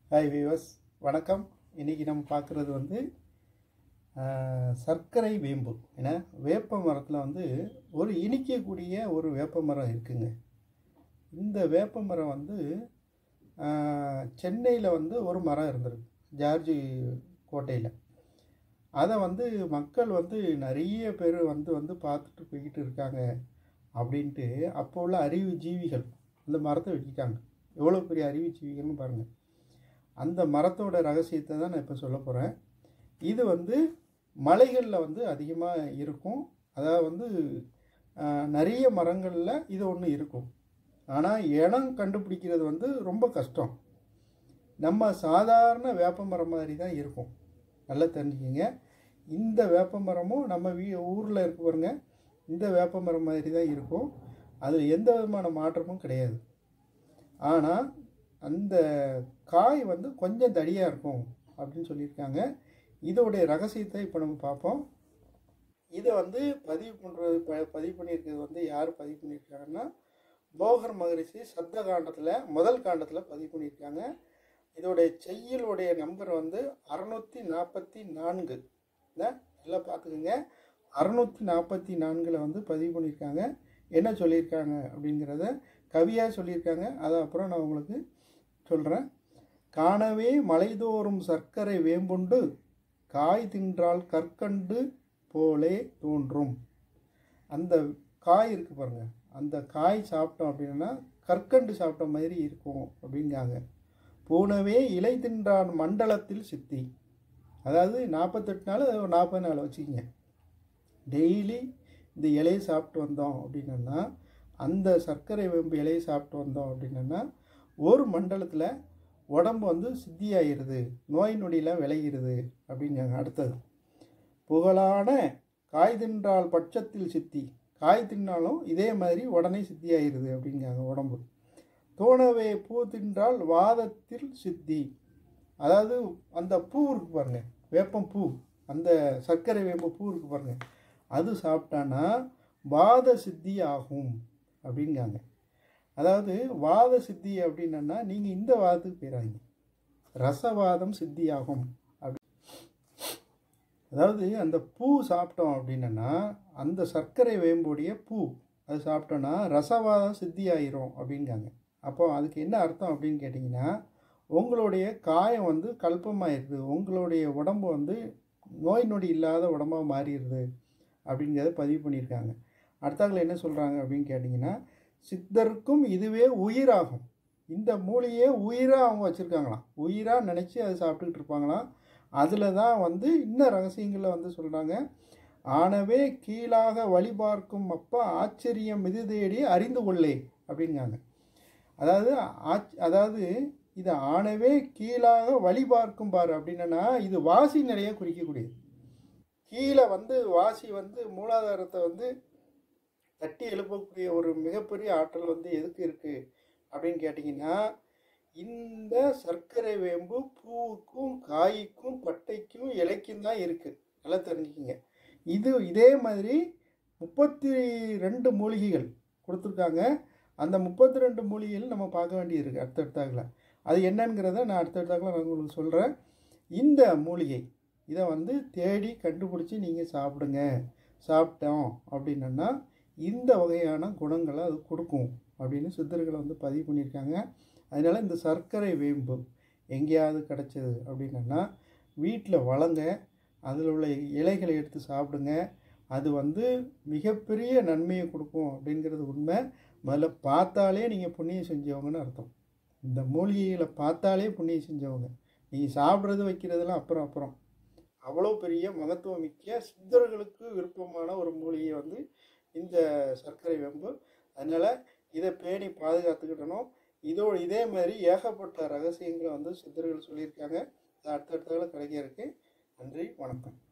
hi viewers வணக்கம் இன்றைக்கி நம்ம பார்க்குறது வந்து ஆஹ், சர்க்கரை வேம்பு ஏன்னா வேப்ப மரத்தில் வந்து ஒரு இனிக்கக்கூடிய ஒரு வேப்ப மரம் இருக்குங்க இந்த வேப்ப மரம் வந்து சென்னையில் வந்து ஒரு மரம் இருந்திருக்கு ஜார்ஜி கோட்டையில் அதை வந்து மக்கள் வந்து நிறைய பேர் வந்து வந்து பார்த்துட்டு போய்கிட்டு இருக்காங்க அப்படின்ட்டு அப்போ உள்ள அறிவு ஜீவிகள் அந்த மரத்தை வெட்டிட்டாங்க எவ்வளோ பெரிய அறிவு ஜீவிகள்னு பாருங்கள் அந்த மரத்தோட ரகசியத்தை தான் நான் இப்போ சொல்ல போகிறேன் இது வந்து மலைகளில் வந்து அதிகமாக இருக்கும் அதாவது வந்து ஆஹ், நிறைய மரங்களில் இது ஒன்று இருக்கும் ஆனால் இனம் கண்டுபிடிக்கிறது வந்து ரொம்ப கஷ்டம் நம்ம சாதாரண வேப்ப மரம் மாதிரி தான் இருக்கும் நல்லா தெரிஞ்சுக்கிங்க இந்த வேப்ப மரமும் நம்ம வீ ஊரில் இருக்க பாருங்க இந்த வேப்ப மரம் மாதிரி தான் இருக்கும் அதில் எந்த விதமான மாற்றமும் கிடையாது ஆனால் அந்த காய் வந்து கொஞ்சம் தடியாக இருக்கும் அப்படின்னு சொல்லியிருக்காங்க இதோடைய ரகசியத்தை இப்போ நம்ம பார்ப்போம் இதை வந்து பதிவு பண்ணுறது ப பதிவு பண்ணியிருக்கிறது வந்து யார் பதிவு பண்ணியிருக்காங்கன்னா போகர் மகரிஷி சப்த காண்டத்தில் முதல் காண்டத்தில் பதிவு பண்ணியிருக்காங்க இதோடைய செய்யலுடைய நம்பர் வந்து அறநூற்றி நாற்பத்தி நான்கு இல்லை நல்லா பார்த்துக்குங்க அறநூற்றி நாற்பத்தி நான்கில் வந்து பதிவு பண்ணியிருக்காங்க என்ன சொல்லியிருக்காங்க அப்படிங்கிறத கவியாக சொல்லியிருக்காங்க அதை அப்புறம் நான் உங்களுக்கு சொல்கிறேன் காணவே மலைதோறும் சர்க்கரை வேம்புண்டு காய் தின்றால் கற்கண்டு போலே தோன்றும் அந்த காய் இருக்கு பாருங்க அந்த காய் சாப்பிட்டோம் அப்படின்னா கற்கண்டு சாப்பிட்ட மாதிரி இருக்கும் அப்படிங்காங்க பூனவே இலை தின்றான் மண்டலத்தில் சித்தி அதாவது நாற்பத்தெட்டு நாள் ஒரு நாற்பது நாள் வச்சுக்கிங்க டெய்லி இந்த இலையை சாப்பிட்டு வந்தோம் அப்படின்னா அந்த சர்க்கரை வேம்பு இலையை சாப்பிட்டு வந்தோம் அப்படின்னா ஒரு மண்டலத்தில் உடம்பு வந்து சித்தியாயிருது நோய் நொடியெலாம் விளைகிறது அப்படிங்காங்க அடுத்தது புகழான காய் தின்றால் பட்சத்தில் சித்தி காய் தின்னாலும் இதே மாதிரி உடனே சித்தியாயிருது அப்படிங்காங்க உடம்பு தோணவே பூ தின்றால் வாதத்தில் சித்தி அதாவது அந்த பூ இருக்கு பாருங்க வேப்பம் பூ அந்த சர்க்கரை வேப்ப பூ இருக்கு பாருங்க அது சாப்பிட்டானா வாத சித்தி ஆகும் அப்படிங்காங்க அதாவது வாத சித்தி அப்படின்னா நீங்கள் இந்த வாதத்துக்கு போயிடாதீங்க ரசவாதம் சித்தியாகும் அப்படி அதாவது அந்த பூ சாப்பிட்டோம் அப்படின்னா அந்த சர்க்கரை வேம்புடைய பூ அது சாப்பிட்டோன்னா ரசவாதம் சித்தி ஆயிரும் அப்படிங்காங்க அப்போ அதுக்கு என்ன அர்த்தம் அப்படின்னு கேட்டிங்கன்னா உங்களுடைய காயம் வந்து கல்பமாயிருது உங்களுடைய உடம்பு வந்து நோய் நொடி இல்லாத உடம்பாக மாறிடுது அப்படிங்கிறத பதிவு பண்ணியிருக்காங்க அடுத்தாங்கள என்ன சொல்கிறாங்க அப்படின்னு கேட்டிங்கன்னா சித்தருக்கும் இதுவே உயிராகும் இந்த மூலிகையே உயிராக அவங்க வச்சுருக்காங்களாம் உயிராக நினச்சி அதை சாப்பிட்டுக்கிட்டு இருப்பாங்களாம் அதில் தான் வந்து இன்னும் ரகசியங்களில் வந்து சொல்கிறாங்க ஆனவே கீழாக வழி பார்க்கும் அப்பா ஆச்சரியம் இது தேடி அறிந்து கொள்ளே அப்படிங்காங்க அதாவது ஆச் அதாவது இது ஆனவே கீழாக வழி பார்க்கும் பாரு அப்படின்னா இது வாசி நிறைய குறிக்கக்கூடியது கீழே வந்து வாசி வந்து மூலாதாரத்தை வந்து தட்டி எழுப்பக்கூடிய ஒரு மிகப்பெரிய ஆற்றல் வந்து எதுக்கு இருக்குது அப்படின்னு கேட்டிங்கன்னா இந்த சர்க்கரை வேம்பு பூவுக்கும் காய்க்கும் பட்டைக்கும் இலைக்கும் தான் இருக்குது நல்லா தெரிஞ்சுக்கிங்க இது இதே மாதிரி முப்பத்தி ரெண்டு மூலிகைகள் கொடுத்துருக்காங்க அந்த முப்பத்தி ரெண்டு மூலிகைகள் நம்ம பார்க்க வேண்டியது அடுத்தடுத்தாக்கில் அது என்னங்கிறத நான் அடுத்தடுத்தாக்கில் நான் உங்களுக்கு சொல்கிறேன் இந்த மூலிகை இதை வந்து தேடி கண்டுபிடிச்சி நீங்கள் சாப்பிடுங்க சாப்பிட்டோம் அப்படின்னா இந்த வகையான குணங்களை அது கொடுக்கும் அப்படின்னு சித்தர்களை வந்து பதிவு பண்ணியிருக்காங்க அதனால் இந்த சர்க்கரை வேம்பு எங்கேயாவது கிடச்சது அப்படின்னா வீட்டில் வளங்க அதில் உள்ள இலைகளை எடுத்து சாப்பிடுங்க அது வந்து மிகப்பெரிய நன்மையை கொடுக்கும் அப்படிங்கிறது உண்மை முதல்ல பார்த்தாலே நீங்கள் புண்ணியம் செஞ்சவங்கன்னு அர்த்தம் இந்த மூலிகைகளை பார்த்தாலே புண்ணியம் செஞ்சவங்க நீங்கள் சாப்பிட்றது வைக்கிறதெல்லாம் அப்புறம் அப்புறம் அவ்வளோ பெரிய மகத்துவம் மிக்க சித்தர்களுக்கு விருப்பமான ஒரு மூலிகை வந்து இந்த சர்க்கரை வேம்பு அதனால் இதை பேணி பாதுகாத்துக்கிட்டணும் இதோ இதே மாதிரி ஏகப்பட்ட ரகசியங்களை வந்து சித்தர்கள் சொல்லியிருக்காங்க அது அடுத்தடுத்தால கிடைக்க இருக்கு நன்றி வணக்கம்